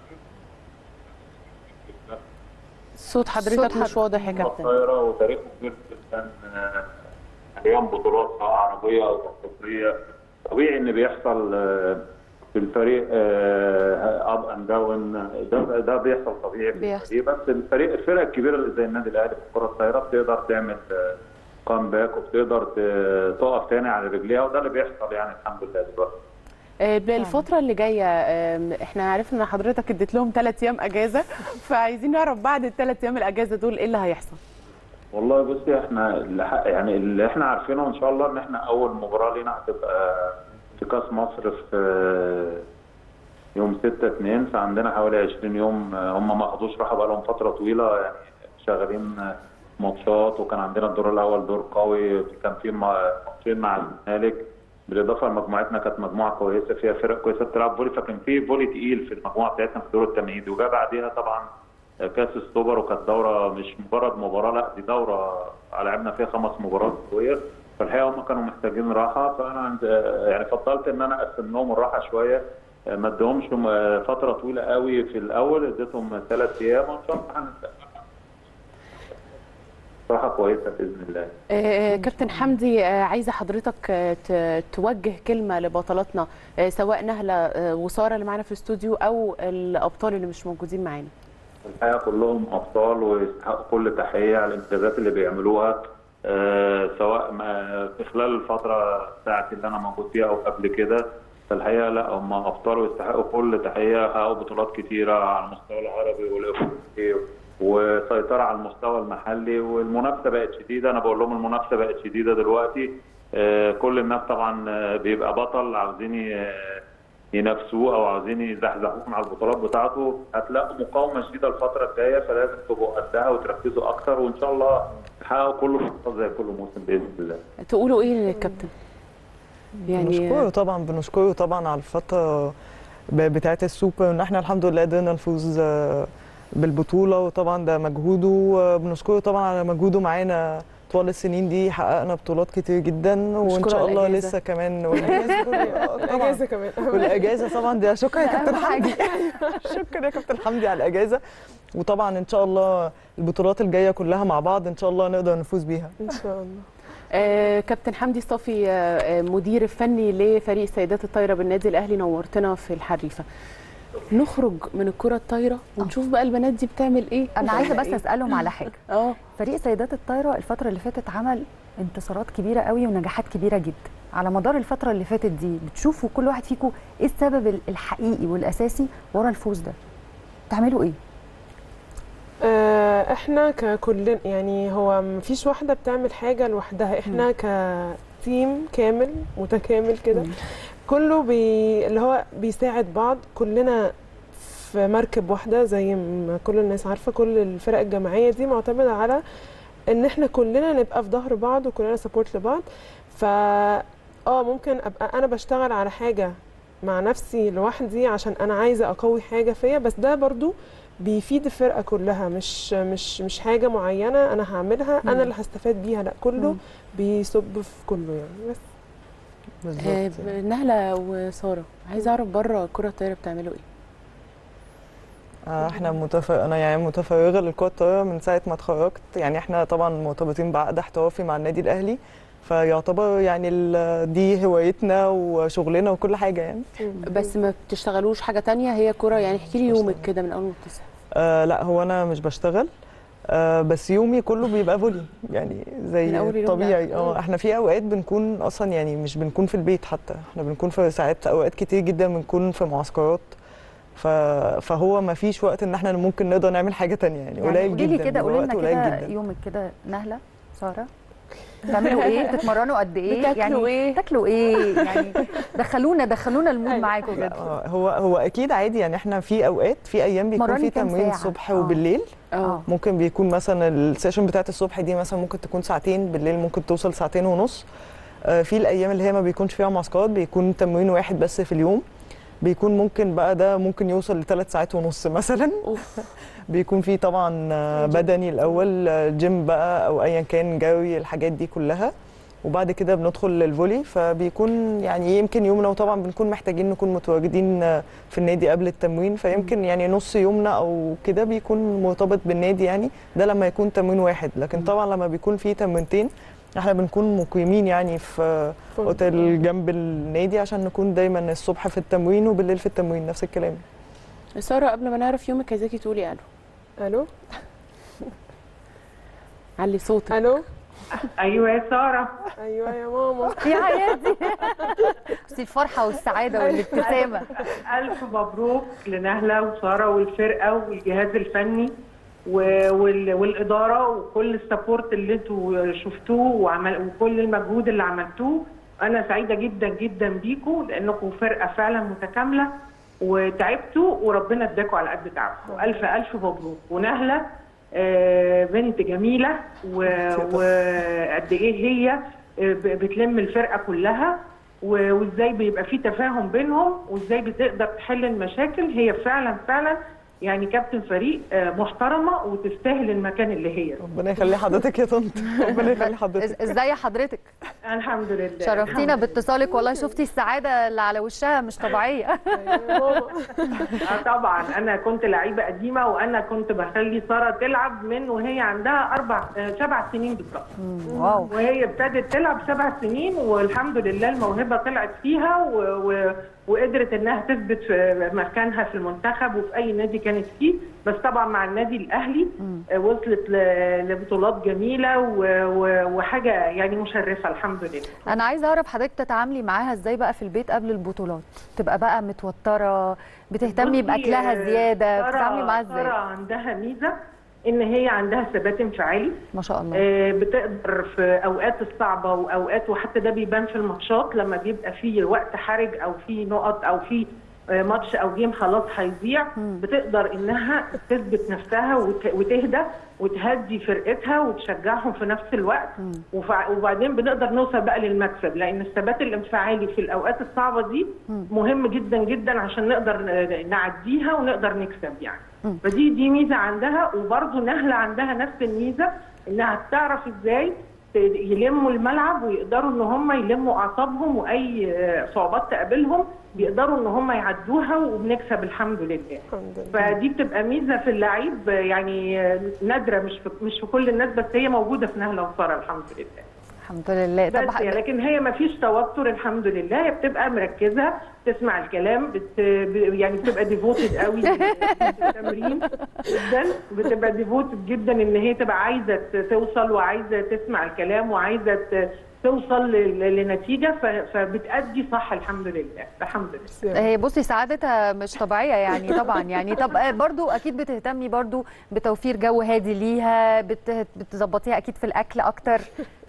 صوت حضرتك مش واضح يا كابتن الطايره وتاريخه كبير جدا آه، ايام بطولات سواء عربيه او افريقيه طبيعي ان بيحصل آه، في الفريق اب اند داون ده ده بيحصل طبيعي في بيحصل. الفريق بس الفريق الفرق الكبيره اللي زي النادي الاهلي في الكره الطايره بتقدر تعمل كامباك وبتقدر ت- تقف تاني على رجليها وده اللي بيحصل يعني الحمد لله دلوقتي آه، الفترة اللي جاية آم، احنا عرفنا ان حضرتك اديت لهم ثلاث ايام اجازة فعايزين نعرف بعد الثلاث ايام الاجازة دول ايه اللي هيحصل؟ والله بصي احنا اللي ح- يعني اللي احنا عارفينه ان شاء الله ان احنا اول مباراه لينا هتبقى في كاس مصر في يوم 6 2 فعندنا حوالي 20 يوم هم ما خدوش راحه بقى لهم فتره طويله يعني شغالين ماتشات وكان عندنا الدور الاول دور قوي كان في ما- ماتشين مع الزمالك بالاضافه لمجموعتنا كانت مجموعه كويسه فيها فرق كويسه بتلعب فولي فكان في فولي تقيل في المجموعه بتاعتنا في الدور التمهيدي وجا بعديها طبعا كاس السوبر وكانت دوره مش مجرد مباراه لا دي دوره لعبنا فيها خمس مباريات قويه فالحقيقه هم كانوا محتاجين راحه فانا عند يعني فضلت ان انا اقسم لهم الراحه شويه ما اديهمش م- فتره طويله قوي في الاول اديتهم ثلاث ايام وان شاء الله هنبدا راحه كويسه باذن الله آه، كابتن حمدي آه، عايزة حضرتك آه، ت- توجه كلمة لبطلاتنا آه، سواء نهلة آه، وسارة اللي معانا في الاستوديو او الابطال اللي مش موجودين معانا الحقيقه كلهم ابطال ويستحقوا كل تحيه على الانجازات اللي بيعملوها آه، سواء ما في خلال الفتره بتاعتي اللي انا موجود فيها او قبل كده فالحقيقه لا هم ابطال ويستحقوا كل تحيه حققوا بطولات كتيره على المستوى العربي والافريقي وسيطره على المستوى المحلي والمنافسه بقت شديده انا بقول لهم المنافسه بقت شديده دلوقتي آه، كل الناس طبعا آه، بيبقى بطل عاوزين ي- ينافسوه او عاوزين يزحزحوه مع البطولات بتاعته هتلاقوا مقاومه شديده الفتره الجايه فلازم تبقوا قدها وتركزوا اكتر وان شاء الله تحققوا كل البطولات زي كل موسم باذن الله تقولوا ايه للكابتن؟ بنشكره طبعا بنشكره طبعا على الفتره ب- بتاعه السوبر ان احنا الحمد لله قدرنا نفوز آه، بالبطوله وطبعا ده مجهوده وبنشكره طبعا على مجهوده معانا طوال السنين دي حققنا بطولات كتير جدا وان نشكره شاء على الله الأجازة. لسه كمان والاجازه طبعا الاجازه كمان والاجازه طبعا ده شكرا يا ده كابتن أهم حاجة. حمدي شكرا يا كابتن حمدي على الاجازه وطبعا ان شاء الله البطولات الجايه كلها مع بعض ان شاء الله نقدر نفوز بيها ان شاء الله آه، كابتن حمدي صافي آه، آه، مدير الفني لفريق سيدات الطايره بالنادي الاهلي نورتنا في الحريفه نخرج من الكره الطايره ونشوف بقى البنات دي بتعمل ايه انا عايزه ولا بس إيه؟ اسالهم على حاجه اه فريق سيدات الطايره الفتره اللي فاتت عمل انتصارات كبيره قوي ونجاحات كبيره جدا على مدار الفتره اللي فاتت دي بتشوفوا كل واحد فيكم ايه السبب الحقيقي والاساسي ورا الفوز ده تعملوا ايه آه، احنا ككل يعني هو مفيش واحده بتعمل حاجه لوحدها احنا كتيم كامل متكامل كده كله بي اللي هو بيساعد بعض كلنا في مركب واحده زي ما كل الناس عارفه كل الفرق الجماعيه دي معتمده على ان احنا كلنا نبقى في ظهر بعض وكلنا سبورت لبعض ف اه ممكن ابقى انا بشتغل على حاجه مع نفسي لوحدي عشان انا عايزه اقوي حاجه فيا بس ده برضو بيفيد الفرقه كلها مش مش مش حاجه معينه انا هعملها انا اللي هستفاد بيها لا كله مم. بيصب في كله يعني بس آه، بالظبط نهله وساره عايزه اعرف بره كره الطايره بتعملوا ايه آه، احنا متفرغ انا يعني متفرغه للكره الطايره من ساعه ما اتخرجت يعني احنا طبعا مرتبطين بعقد احترافي مع النادي الاهلي فيعتبر يعني ال- دي هوايتنا وشغلنا وكل حاجه يعني بس ما بتشتغلوش حاجه تانية هي كره يعني احكي لي يومك كده من اول ما بتصحى آه لا هو انا مش بشتغل آه بس يومي كله بيبقى فولي يعني من زي أول اليوم طبيعي ده. اه احنا في اوقات بنكون اصلا يعني مش بنكون في البيت حتى احنا بنكون في ساعات اوقات كتير جدا بنكون في معسكرات ف... فهو ما فيش وقت ان احنا ممكن نقدر نعمل حاجه تانية يعني, يعني قليل قولي لي جدا كده بيبقى قولي وقت لنا قليل كده جدا يومك كده نهله ساره بتعملوا ايه بتتمرنوا قد ايه بتاكلوا يعني إيه؟ بتاكلوا ايه يعني دخلونا دخلونا المود معاكم بجد آه، هو هو اكيد عادي يعني احنا في اوقات في ايام بيكون مرني في كام تمرين ساعة؟ الصبح آه. وبالليل اه ممكن بيكون مثلا السيشن بتاعت الصبح دي مثلا ممكن تكون ساعتين بالليل ممكن توصل ساعتين ونص آه، في الايام اللي هي ما بيكونش فيها معسكرات بيكون تمرين واحد بس في اليوم بيكون ممكن بقى ده ممكن يوصل لثلاث ساعات ونص مثلا اوف بيكون في طبعا آه، بدني الاول آه، جيم بقى او ايا كان جري الحاجات دي كلها وبعد كده بندخل للفولي فبيكون يعني يمكن يومنا وطبعا بنكون محتاجين نكون متواجدين آه، في النادي قبل التمرين فيمكن يعني نص يومنا او كده بيكون مرتبط بالنادي يعني ده لما يكون تمرين واحد لكن طبعا لما بيكون في تمرينتين احنا بنكون مقيمين يعني في فندق. اوتيل جنب النادي عشان نكون دايما الصبح في التمرين وبالليل في التمرين نفس الكلام ساره قبل ما نعرف يومك عايزاكي تقولي الو الو علي صوتك الو ايوه يا ساره ايوه يا ماما يا حياتي بس الفرحه والسعاده والابتسامه الف مبروك لنهله وساره والفرقه والجهاز الفني و- وال- والاداره وكل السبورت اللي انتوا شفتوه وعمل وكل المجهود اللي عملتوه انا سعيده جدا جدا بيكم لانكم فرقه فعلا متكامله وتعبتوا وربنا اداكم على قد تعبكم الف الف مبروك ونهله آه، بنت جميله و- وقد ايه هي آه، ب- بتلم الفرقه كلها و- وازاي بيبقى في تفاهم بينهم وازاي بتقدر تحل المشاكل هي فعلا فعلا يعني كابتن فريق آه، محترمه وتستاهل المكان اللي هي ربنا يخلي حضرتك يا طنط ربنا يخلي إز- حضرتك ازاي حضرتك الحمد لله شرفتينا الحمد باتصالك والله شفتي السعاده اللي على وشها مش طبيعيه ايوه يا ماما اه طبعا انا كنت لعيبه قديمه وانا كنت بخلي ساره تلعب من وهي عندها اربع آه، سبع سنين بالظبط واو وهي ابتدت تلعب سبع سنين والحمد لله الموهبه طلعت فيها و... و... وقدرت انها تثبت في مكانها في المنتخب وفي اي نادي كانت فيه بس طبعا مع النادي الاهلي آه، وصلت ل... لبطولات جميله و... و... وحاجه يعني مشرفه الحمد لله انا عايزه اعرف حضرتك تتعاملي معاها ازاي بقى في البيت قبل البطولات تبقى بقى متوتره بتهتمي بصي، باكلها آه، زياده سارة- بتتعاملي معاها ساره ازاي عندها ميزه ان هي عندها ثبات انفعالي ما شاء الله آه، بتقدر في اوقات الصعبه واوقات وحتى ده بيبان في الماتشات لما بيبقى في وقت حرج او في نقط او في آه، ماتش او جيم خلاص هيضيع بتقدر انها تثبت نفسها وت- وتهدى وتهدي فرقتها وتشجعهم في نفس الوقت وفع- وبعدين بنقدر نوصل بقى للمكسب لان الثبات الانفعالي في الاوقات الصعبه دي مهم جدا جدا عشان نقدر ن- نعديها ونقدر نكسب يعني فدي دي ميزه عندها وبرضه نهله عندها نفس الميزه انها تعرف ازاي ت- يلموا الملعب ويقدروا ان هم يلموا اعصابهم واي آه، صعوبات تقابلهم بيقدروا ان هم يعدوها وبنكسب الحمد لله الحمد لله فدي بتبقى ميزه في اللعيب آه، يعني آه، نادره مش في مش في كل الناس بس هي موجوده في نهله وساره الحمد لله الحمد لله طب بس يعني لكن هي ما فيش توتر الحمد لله هي بتبقى مركزه تسمع الكلام بت ب- يعني بتبقى ديفوتد قوي للتمرين جدا بتبقى ديفوتد جدا ان هي تبقى عايزه ت- توصل وعايزه تسمع الكلام وعايزه ت- توصل ل- لنتيجه ف- فبتأدي صح الحمد لله الحمد لله هي بصي سعادتها مش طبيعيه يعني طبعا يعني طب برضو اكيد بتهتمي برضو بتوفير جو هادي ليها بت- بتظبطيها اكيد في الاكل اكتر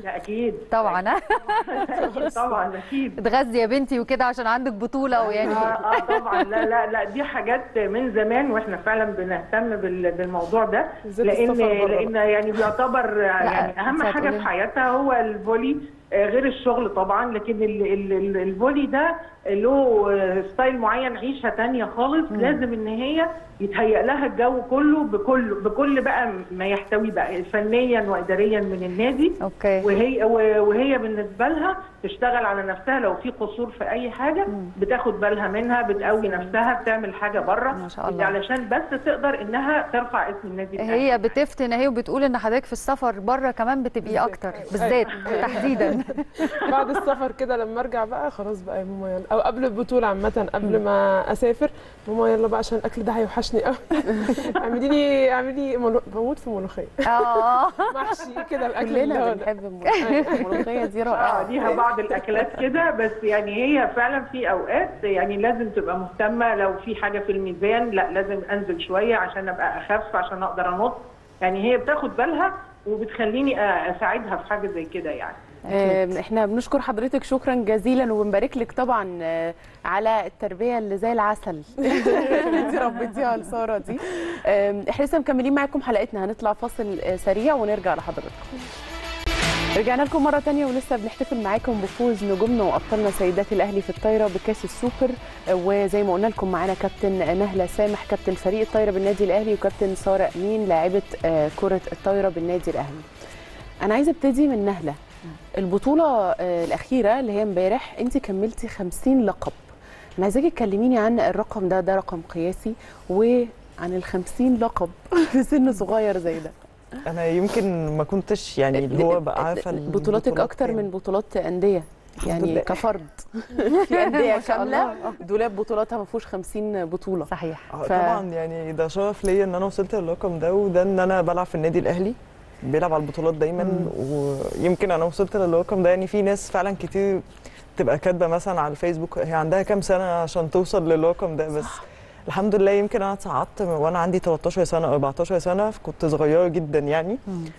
لا اكيد طبعا ها؟ أكيد طبعا اكيد اتغذي يا بنتي وكده عشان عندك بطوله ويعني اه اه طبعا لا لا لا دي حاجات من زمان واحنا فعلا بنهتم بال- بالموضوع ده بالذات لان السفر بره لان يعني بيعتبر يعني اهم كنت حاجه هتقولي. في حياتها هو الفولي آه، غير الشغل طبعا لكن ال- ال- ال- الفولي ده له آه، ستايل معين عيشه تانية خالص لازم ان هي يتهيأ لها الجو كله بكل بكل بقى ما يحتويه بقى فنيا واداريا من النادي اوكي وهي و- وهي بالنسبه لها تشتغل على نفسها لو في قصور في اي حاجه بتاخد بالها منها بتقوي نفسها بتعمل حاجه بره ما شاء الله. علشان بس تقدر انها ترفع اسم النادي الأهلي. هي بتفتن اهي وبتقول ان حضرتك في السفر بره كمان بتبقي اكتر بالذات تحديدا بعد السفر كده لما ارجع بقى خلاص بقى يا ماما يلا او قبل البطوله عامه قبل ما اسافر ماما يلا بقى عشان الاكل ده هيوحشني قوي اعملي لي اعملي ملو... بموت في ملوخيه اه محشي كده الاكل كلنا اللي هو ده. بنحب الملوخيه الملوخيه دي اه رائعه ليها بعض الاكلات كده بس يعني هي فعلا في اوقات يعني لازم تبقى مهتمه لو في حاجه في الميزان لا لازم انزل شويه عشان ابقى اخف عشان اقدر انط يعني هي بتاخد بالها وبتخليني اساعدها في حاجه زي كده يعني آم، احنا بنشكر حضرتك شكرا جزيلا وبنبارك لك طبعا آه، على التربيه اللي زي العسل اللي انت ربيتيها لساره دي آم، احنا لسه مكملين معاكم حلقتنا هنطلع فاصل آه، سريع ونرجع لحضراتكم رجعنا لكم مرة تانية ولسه بنحتفل معاكم بفوز نجومنا وأبطالنا سيدات الأهلي في الطايرة بكأس السوبر آه، وزي ما قلنا لكم معانا كابتن نهلة سامح كابتن فريق الطايرة بالنادي الأهلي وكابتن سارة أمين لاعبة آه، كرة الطايرة بالنادي الأهلي أنا عايزة ابتدي من نهلة البطولة آه، الأخيرة اللي هي امبارح أنت كملتي 50 لقب أنا عايزاكي تكلميني عن الرقم ده ده رقم قياسي وعن ال 50 لقب في سن صغير زي ده انا يمكن ما كنتش يعني اللي هو بقى عارفه بطولاتك البطولات اكتر فين. من بطولات انديه يعني لله. كفرد في انديه ما شاء كامله الله. دولاب بطولاتها ما فيهوش 50 بطوله صحيح آه، ف- طبعا يعني ده شرف ليا ان انا وصلت للرقم ده وده ان انا بلعب في النادي الاهلي بيلعب على البطولات دايما ويمكن انا وصلت للرقم ده يعني في ناس فعلا كتير تبقى كاتبه مثلا على الفيسبوك هي عندها كام سنه عشان توصل للرقم ده بس الحمد لله يمكن انا اتصعدت وانا عندي 13 سنه او 14 سنه كنت صغيره جدا يعني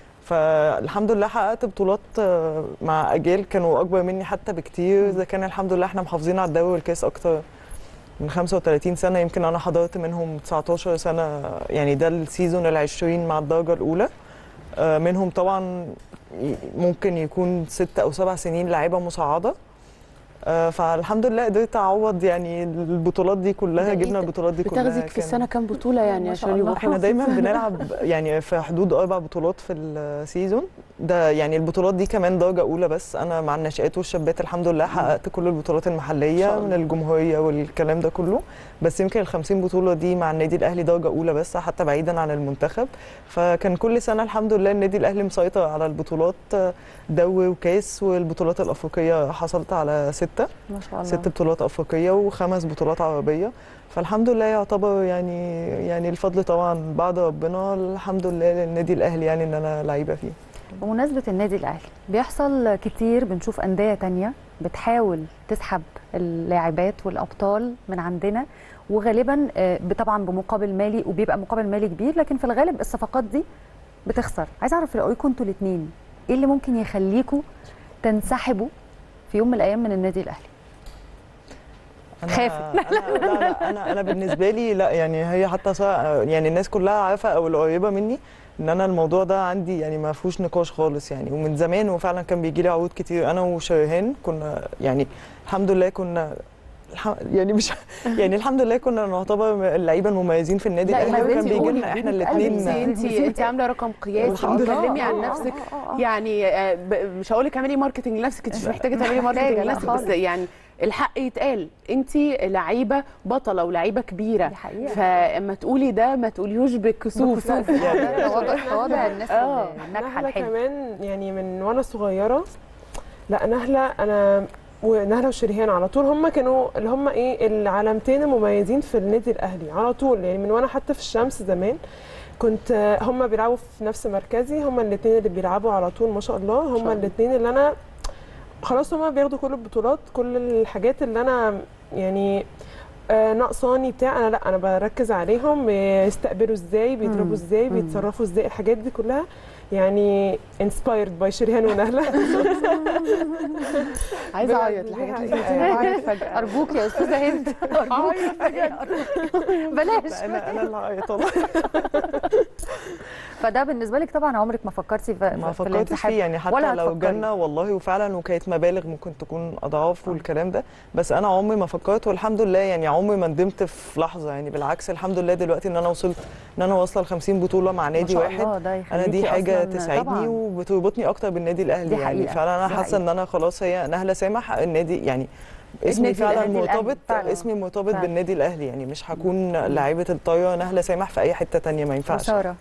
فالحمد لله حققت بطولات آه، مع اجيال كانوا اكبر مني حتى بكتير اذا كان الحمد لله احنا محافظين على الدوري والكاس اكتر من 35 سنه يمكن انا حضرت منهم 19 سنه يعني ده السيزون العشرين مع الدرجه الاولى آه، منهم طبعا ي- ممكن يكون ست او سبع سنين لعيبه مصعده آه، فالحمد لله قدرت اعوض يعني البطولات دي كلها ده جبنا إيه؟ البطولات دي كلها بتاخدك في كان- السنه كام بطوله يعني ما شاء عشان الله. يبقوا احنا دايما بنلعب يعني في حدود اربع بطولات في السيزون ده يعني البطولات دي كمان درجه اولى بس انا مع الناشئات والشابات الحمد لله حققت كل البطولات المحليه من الجمهوريه والكلام ده كله بس يمكن ال 50 بطوله دي مع النادي الاهلي درجه اولى بس حتى بعيدا عن المنتخب فكان كل سنه الحمد لله النادي الاهلي مسيطر على البطولات دوري وكاس والبطولات الافريقيه حصلت على سته ما شاء الله ست بطولات افريقيه وخمس بطولات عربيه فالحمد لله يعتبر يعني يعني الفضل طبعا بعد ربنا الحمد لله للنادي الاهلي يعني ان انا لعيبه فيه بمناسبة النادي الأهلي بيحصل كتير بنشوف أندية تانية بتحاول تسحب اللاعبات والأبطال من عندنا وغالبا آه، طبعا بمقابل مالي وبيبقى مقابل مالي كبير لكن في الغالب الصفقات دي بتخسر عايز أعرف رأيكم انتوا الاتنين ايه اللي ممكن يخليكم تنسحبوا في يوم من الأيام من النادي الأهلي انا خايف. انا لا لا انا انا بالنسبه لي لا يعني هي حتى سواء يعني الناس كلها عارفه او القريبه مني ان انا الموضوع ده عندي يعني ما فيهوش نقاش خالص يعني ومن زمان وفعلا كان بيجي لي عروض كتير انا وشريهان كنا يعني الحمد لله كنا الح- يعني مش يعني الحمد لله كنا نعتبر اللعيبه المميزين في النادي لا الاهلي يا وكان بنتي بيجي قولي لنا احنا انت الاثنين انت انت عامله رقم قياسي الحمد لله. بتتكلمي عن آه، آه، نفسك آه، آه، آه. يعني آه، ب- مش هقول لك اعملي ماركتنج لنفسك انت مش محتاجه تعملي ماركتنج محتاجة، لا لنفسك بس خالص. يعني الحق يتقال انت لعيبه بطله ولعيبه كبيره دي حقيقة. فاما تقولي ده ما تقوليهوش بكسوف تواضع تواضع الناس آه. الناجحة نهلة الحلوة كمان يعني من وانا صغيره لا نهله انا ونهله وشريهان على طول هم كانوا اللي هم ايه العلامتين المميزين في النادي الاهلي على طول يعني من وانا حتى في الشمس زمان كنت آه، هم بيلعبوا في نفس مركزي هم الاثنين اللي بيلعبوا على طول ما شاء الله هم الاثنين اللي انا خلاص هم بياخدوا كل البطولات كل الحاجات اللي انا يعني آه، ناقصاني بتاع انا لا انا بركز عليهم يستقبلوا ازاي بيضربوا ازاي بيتصرفوا ازاي الحاجات دي كلها يعني انسبايرد باي شريهان ونهله عايزه بجد اعيط دي الحاجات اللي حقيقة. قلتيها اعيط فجاه ارجوك يا استاذه هند ارجوك بلاش لا، انا انا اللي هعيط والله فده بالنسبه لك طبعا عمرك ما فكرتي في ما في فكرتش الانسحاب فيه يعني حتى ولا لو هتفكري. جالنا والله وفعلا وكانت مبالغ ممكن تكون اضعاف والكلام ده بس انا عمري ما فكرت والحمد لله يعني عمري ما ندمت في لحظه يعني بالعكس الحمد لله دلوقتي ان انا وصلت ان انا واصله ل 50 بطوله مع ما نادي شاء واحد الله ده انا دي يخليكي حاجه أصلاً تسعدني طبعاً. وبتربطني اكتر بالنادي الاهلي دي يعني حقيقة، فعلا انا دي حاسه حقيقة. ان انا خلاص هي نهله سامح النادي يعني اسمي النادي فعلا الأهلي الأهلي مرتبط فعلاً. اسمي مرتبط فعلاً. بالنادي الاهلي يعني مش هكون لاعيبه الطايره نهله سامح في اي حته تانية ما ينفعش وساره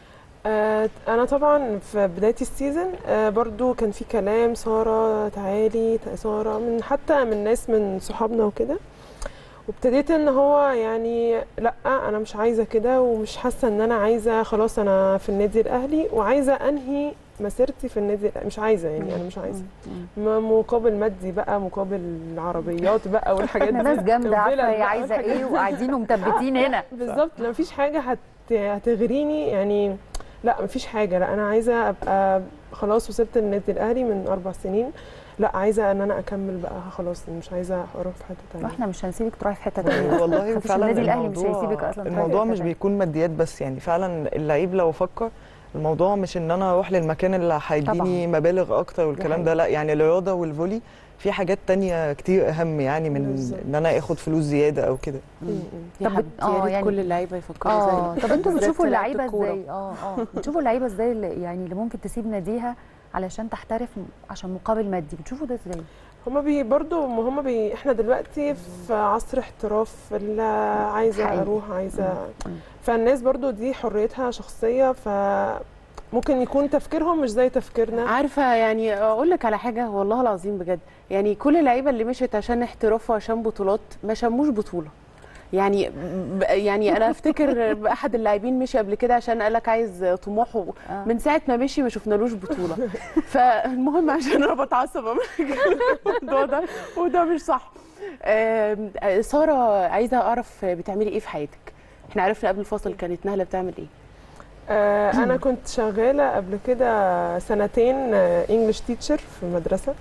آه، انا طبعا في بدايه السيزون آه، برضو كان في كلام ساره تعالي تا- ساره من حتى من ناس من صحابنا وكده وابتديت ان هو يعني لا انا مش عايزه كده ومش حاسه ان انا عايزه خلاص انا في النادي الاهلي وعايزه انهي مسيرتي في النادي الأهلي. مش عايزه يعني انا مش عايزه م- مقابل مادي بقى مقابل العربيات بقى والحاجات احنا دي ناس جامده عارفه والفلل هي بقى عايزه والحاجات ايه دي. وقاعدين ومثبتين هنا بالظبط لا مفيش حاجه هت... هتغريني يعني لا مفيش حاجه لا انا عايزه ابقى خلاص وصلت النادي الاهلي من اربع سنين لا عايزه ان انا اكمل بقى خلاص مش عايزه اروح في حته تانية واحنا مش هنسيبك تروحي في حته ثانيه والله خافيش فعلا النادي الاهلي مش الموضوع- هيسيبك اصلا تروحي الموضوع في مش حتة بيكون ماديات بس يعني فعلا اللعيب لو فكر الموضوع مش ان انا اروح للمكان اللي هيديني مبالغ اكتر والكلام ده لا يعني الرياضه والفولي في حاجات تانية كتير اهم يعني من بالظبط. ان انا اخد فلوس زياده او كده م- م. يا طب حبيبتي آه، يا ريت يعني- كل اللعيبه يفكروا اه زي طب انتوا بالذات بتشوفوا لعيبة اللعيبه الكورة. ازاي اه اه بتشوفوا اللعيبه ازاي اللي يعني اللي ممكن تسيب ناديها علشان تحترف عشان مقابل مادي بتشوفوا ده ازاي هما بي برضو هما بي احنا دلوقتي في عصر احتراف اللي عايزه حقيقي. اروح عايزه مم. فالناس برضو دي حريتها شخصيه ف ممكن يكون تفكيرهم مش زي تفكيرنا عارفه يعني اقول لك على حاجه والله العظيم بجد يعني كل اللعيبه اللي مشيت عشان احتراف وعشان بطولات ما شموش بطوله يعني ب- يعني انا افتكر احد اللاعبين مشي قبل كده عشان قال لك عايز طموحه آه. من ساعه ما مشي ما شفنالوش بطوله فالمهم عشان انا بتعصب أما الموضوع ده وده مش صح آم، آه، ساره عايزه اعرف بتعملي ايه في حياتك احنا عرفنا قبل الفاصل كانت نهله بتعمل ايه آه، انا كنت شغاله قبل كده سنتين انجلش تيتشر في المدرسه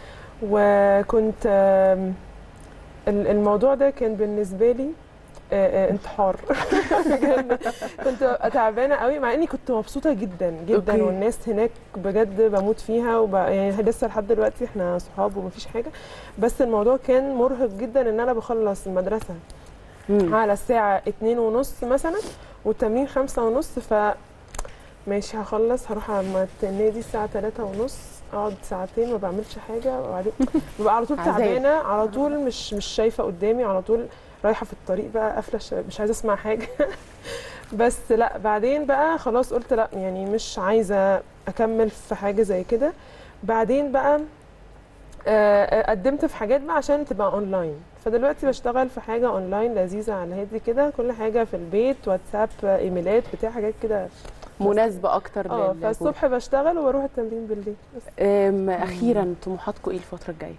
وكنت آم، ال- الموضوع ده كان بالنسبه لي آه، آه، انتحار بجد. كنت تعبانه قوي مع اني كنت مبسوطه جدا جدا أوكي. والناس هناك بجد بموت فيها وب... يعني لسه لحد دلوقتي احنا صحاب ومفيش حاجه بس الموضوع كان مرهق جدا ان انا بخلص المدرسه مم. على الساعة اتنين ونص مثلا والتمرين خمسة ونص ف ماشي هخلص هروح على النادي الساعة تلاتة ونص اقعد ساعتين ما بعملش حاجة وبعدين ببقى على طول عذاب. تعبانة على طول مش مش شايفة قدامي على طول رايحة في الطريق بقى قافلة الش- مش عايزة اسمع حاجة بس لا بعدين بقى خلاص قلت لا يعني مش عايزة اكمل في حاجة زي كده بعدين بقى آه، قدمت في حاجات بقى عشان تبقى اونلاين فدلوقتي بشتغل في حاجه اونلاين لذيذه على الهادي كده كل حاجه في البيت واتساب ايميلات بتاع حاجات كده مناسبه اكتر اه لل- فالصبح بشتغل وبروح التمرين بالليل بس أم، اخيرا طموحاتكم ايه الفتره الجايه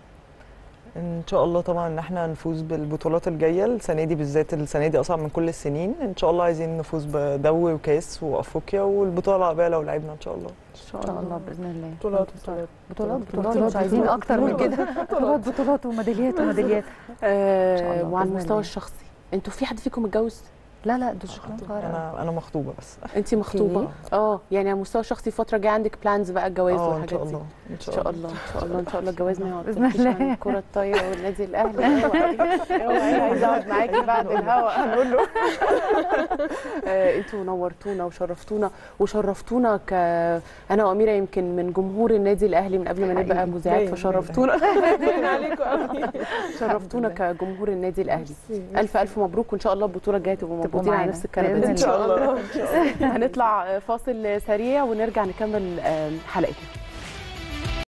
ان شاء الله طبعا ان احنا نفوز بالبطولات الجايه السنه دي بالذات السنه دي اصعب من كل السنين ان شاء الله عايزين نفوز بدوري وكاس وافريقيا والبطوله العربيه لو لعبنا ان شاء الله ان ان شاء الله باذن الله بطولات بطولات بطولات بطولات، بطولات مش عايزين بطولات، اكتر من بطولات. كده بطولات بطولات وميداليات وميداليات آه، شاء الله، وعلى بإذن المستوى الله. الشخصي انتوا في حد فيكم متجوز لا لا دول شكلهم صغيرة انا انا مخطوبه بس انت مخطوبه اه يعني على المستوى الشخصي الفتره الجايه عندك بلانز بقى الجواز اه ان والحاجات شاء دي الله ان ان شاء شاء الله الله ان شاء الله ان شاء الله الجواز ما بإذن يعطيكيش عن الله. الكره الطايره والنادي الاهلي اوعي اوعي عايزه اقعد معاكي بعد الهوا هنقول له آه، انتوا نورتونا وشرفتونا وشرفتونا ك انا واميره يمكن من جمهور النادي الاهلي من قبل ما نبقى حقيقي. مذيعات باين، فشرفتونا باين عليكم قوي شرفتونا كجمهور النادي الاهلي الف الف مبروك وان شاء الله البطوله الجايه تبقوا تبقوا موجودين على معانا. نفس الكنبه بإذن دي ان شاء الله هنطلع فاصل سريع ونرجع نكمل آه، حلقتنا